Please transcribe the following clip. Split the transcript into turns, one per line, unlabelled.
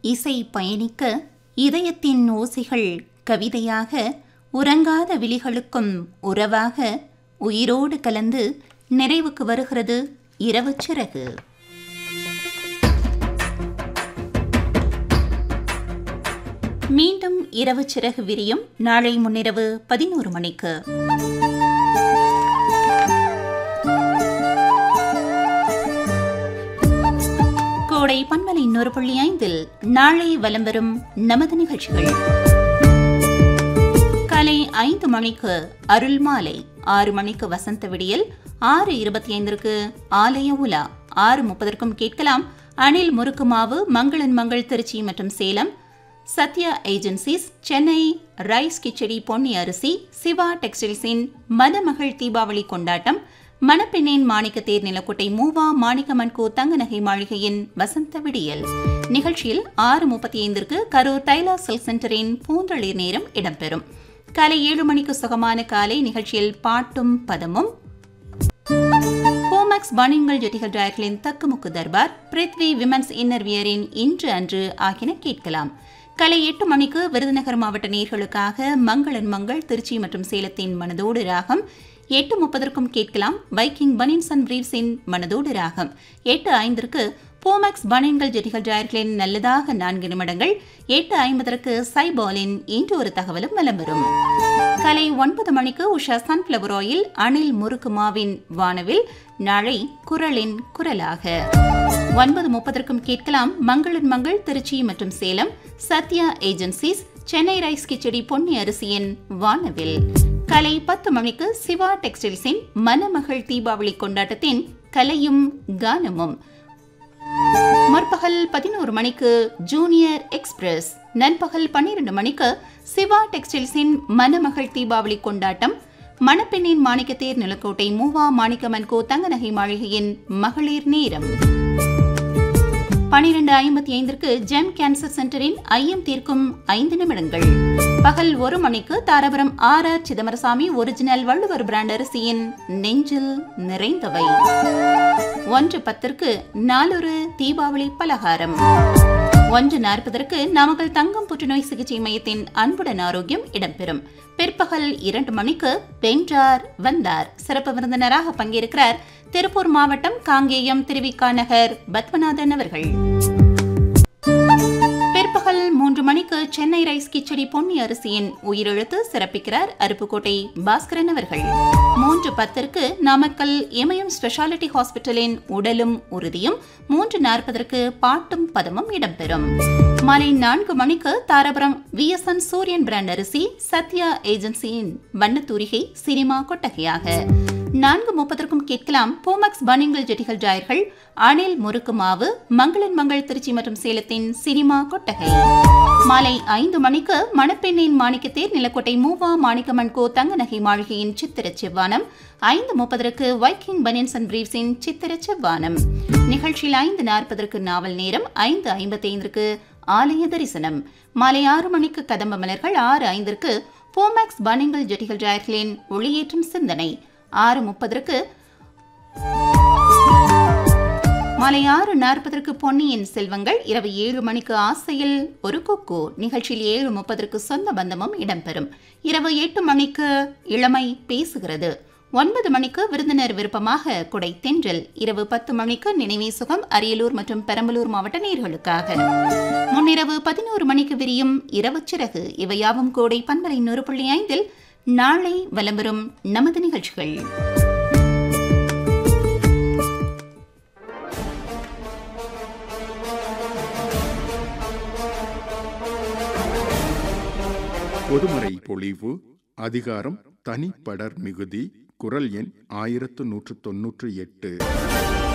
இசை பயணிக்க இதயத்தின் ஓசைகள் கவிதையாக உறங்காத விழிகளுக்கும் உறவாக உயிரோடு கலந்து நிறைவுக்கு வருகிறது இரவு சிறகு மீண்டும் இரவு சிறகு விரியும் நாளை முன்னிரவு பதினோரு மணிக்கு கோடை பன்மலை இன்னொரு புள்ளி ஐந்தில் நாளை வலம் வரும் நமது நிகழ்ச்சிகள் காலை ஐந்து மணிக்கு அருள் மாலை ஆறு மணிக்கு வசந்த விடியல் ஆறு இருபத்தி ஐந்திற்கு ஆலய உலா ஆறு முப்பதற்கும் கேட்கலாம் அணில் முறுக்கு மாவு மங்களன் மங்கள் திருச்சி மற்றும் சேலம் சத்யா ஏஜென்சிஸ் சென்னை ரைஸ் கிச்சடி பொன்னி அரிசி சிவா டெக்ஸ்டைல்ஸின் மணமகள் தீபாவளி கொண்டாட்டம் மணப்பெண்ணின் மாணிக்க தேர் நிலக்கோட்டை மூவா மாணிக்கமன் கோ தங்க நகை மாளிகையின் வசந்த விடியல் நிகழ்ச்சியில் ஆறு முப்பத்தி ஐந்திற்கு கரூர் டைலர் சில்க் சென்டரின் பூந்தளிர் நேரம் இடம்பெறும் காலை ஏழு மணிக்கு சுகமான காலை நிகழ்ச்சியில் பாட்டும் பதமும் போமேக்ஸ் பனியன்கள் ஜெட்டிகள் டிராயர்களின் தக்குமுக்கு தர்பார் பிரித்வி விமன்ஸ் இன்னர் வியரின் இன்று அன்று ஆகியன கேட்கலாம் கலை எட்டு மணிக்கு விருதுநகர் மாவட்ட நேர்களுக்காக மங்களன் மங்கள் திருச்சி மற்றும் சேலத்தின் மனதோடு ராகம் எட்டு முப்பதற்கும் கேட்கலாம் வைக்கிங் பனின்ஸ் அண்ட் பிரீவ்ஸின் மனதோடு ராகம் எட்டு ஐந்திற்கு போமேக்ஸ் பனியன்கள் ஜெட்டிகள் டிராயர்களின் நல்லதாக நான்கு நிமிடங்கள் எட்டு ஐம்பதற்கு சைபாலின் இன்று ஒரு தகவலும் வலம் வரும் கலை ஒன்பது மணிக்கு உஷா சன்ஃபிளவர் ஆயில் அணில் முறுக்கு மாவின் வானவில் நாளை குரலின் குரலாக ஒன்பது முப்பதற்கும் கேட்கலாம் மங்களன் மங்கள் திருச்சி மற்றும் சேலம் சத்யா ஏஜென்சிஸ் சென்னை ரைஸ் கிச்சடி பொன்னி அரிசியின் வானவில் கலை பத்து மணிக்கு சிவா டெக்ஸ்டைல்ஸின் மணமகள் தீபாவளி கொண்டாட்டத்தின் கலையும் கானமும் முற்பகல் பதினோரு மணிக்கு ஜூனியர் எக்ஸ்பிரஸ் நண்பகல் பன்னிரண்டு மணிக்கு சிவா டெக்ஸ்டைல்ஸின் மணமகள் தீபாவளி கொண்டாட்டம் மணப்பெண்ணின் மாணிக்கத்தேர் நிலக்கோட்டை மூவா மாணிக்கமன் கோ தங்க நகை மாளிகையின் மகளிர் நேரம் பனிரெண்டு ஐம்பத்தி ஐந்திற்கு ஜெம் கேன்சர் சென்டரின் ஐயம் தீர்க்கும் ஐந்து நிமிடங்கள் பகல் ஒரு மணிக்கு Dharapuram R R Chidambarasamy original Valluvar brand அரிசியின் நெஞ்சில் நிறைந்தவை ஒன்று பத்திற்கு நாளொரு தீபாவளி பலகாரம் ஒன்று நாற்பதற்கு நாமக்கல் தங்கம் புற்றுநோய் சிகிச்சை மையத்தின் அன்புடன் ஆரோக்கியம் இடம்பெறும் பிற்பகல் இரண்டு மணிக்கு வென்றார் வந்தார் சிறப்பு விருந்தினராக பங்கேற்கிறார் திருப்பூர் மாவட்டம் காங்கேயம் திருவிக்கா நகர் பத்மநாதன் அவர்கள் பிற்பகல் மூன்று மணிக்கு சென்னை ரைஸ் கிச்சடி பொன்னி அரிசியின் உயிரெழுத்து சிறப்பிக்கிறார் அருப்புக்கோட்டை பாஸ்கரன் அவர்கள் மூன்று பத்திற்கு நாமக்கல் இமயம் ஸ்பெஷாலிட்டி ஹாஸ்பிட்டலின் உடலும் உறுதியும் மூன்று நாற்பதற்கு பாட்டும் பதமும் இடம்பெறும் மாலை நான்கு மணிக்கு தாராபுரம் விஎஸ்என் சூரியன் பிராண்ட் அரிசி சத்யா ஏஜென்சியின் வண்ணத்தூரிகை சினிமா கொட்டகையாக நான்கு முப்பதற்கும் கேட்கலாம் போமக்ஸ் பனியன்கள் ஜெட்டிகள் ஜாயர்கள் அணில் முறுக்கு மாவு மங்களன் மங்கள் திருச்சி மற்றும் சேலத்தின் சினிமா கொட்டகை மாலை ஐந்து மணிக்கு மணப்பெண்ணின் மாணிக்கத்தேர் நிலக்கோட்டை மூவா மாணிக்கமன் கோ தங்க நகை மாளிகையின் சித்திர செவ்வானம் ஐந்து முப்பதற்கு வைக்கிங் பனியன்ஸ் அண்ட் பிரீவ்ஸின் சித்திர செவ்வானம் நிகழ்ச்சியில் ஐந்து நாற்பதற்கு நாவல் நேரம் ஐந்து ஐம்பத்தி ஐந்திற்கு ஆலய தரிசனம் மாலை ஆறு மணிக்கு கதம்ப மலர்கள் ஆறு ஐந்திற்கு போமேக்ஸ் பனியன்கள் ஜெட்டிகள் ஜாயர்களின் ஒளியேற்றும் சிந்தனை ஆறு முப்பதற்கு மாலை ஆறு நாற்பதற்கு பொன்னியின் செல்வங்கள் இரவு ஏழு மணிக்கு ஆசையில் ஒரு கொக்கோ நிகழ்ச்சியில் ஏழு முப்பதற்கு சொந்த பந்தமும் இடம்பெறும் இரவு எட்டு மணிக்கு இளமை பேசுகிறது ஒன்பது மணிக்கு விருந்தினர் விருப்பமாக குடை தென்றல் இரவு பத்து மணிக்கு நினைவே சுகம் அரியலூர் மற்றும் பெரம்பலூர் மாவட்ட நேர்களுக்காக முன்னிரவு பதினோரு மணிக்கு விரியும் இரவு சிறகு இவையாவும் கோடை பண்பலை நூறு புள்ளி ஐந்தில் நாளை வலம் நமது நிகழ்ச்சிகள்
பொதுமறை பொழிவு அதிகாரம் தனிப்படர் மிகுதி குரல் எண் ஆயிரத்து நூற்று தொன்னூற்று எட்டு